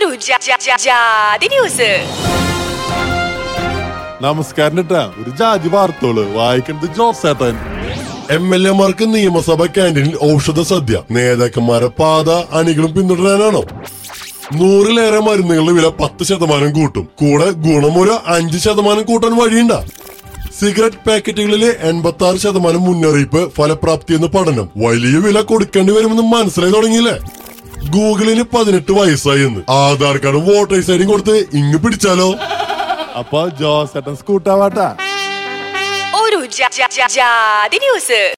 ഒരു ജാ- ജാ- ജാ- ജാതി ന്യൂസ് നമസ്കാരം കേട്ടാ ഒരു ജാതി വാർത്തോള് വായിക്കുന്നത് ജോസേട്ടൻ എം എൽ എമാർക്ക് നിയമസഭ ക്യാൻറ്റീനിൽ ഔഷധ സദ്യ നേതാക്കന്മാരെ പാത അണികളും പിന്തുടരാനാണോ നൂറിലേറെ മരുന്നുകളുടെ വില പത്ത് ശതമാനം കൂട്ടും കൂടെ ഗുണമൊരു അഞ്ച് ശതമാനം കൂട്ടാൻ വഴിയുണ്ട സിഗരറ്റ് പാക്കറ്റുകളിലെ എൺപത്തി ആറ് ശതമാനം മുന്നറിയിപ്പ് ഫലപ്രാപ്തി എന്ന് പഠനം വലിയ വില കൊടുക്കേണ്ടി വരുമെന്ന് മനസ്സിലായി തുടങ്ങിയില്ലേ ഗൂഗിളിന് പതിനെട്ട് വയസ്സായി എന്ന് ആധാർ കാർഡും വോട്ടേഴ്സ് ഐഡിയും കൊടുത്ത് ഇങ്ങ് പിടിച്ചാലോ അപ്പൊ ജോസേട്ടൻ സ്കൂട്ടാവാട്ടാ ഒരു ജാ- ജാ- ജാ- ജാതി ന്യൂസ്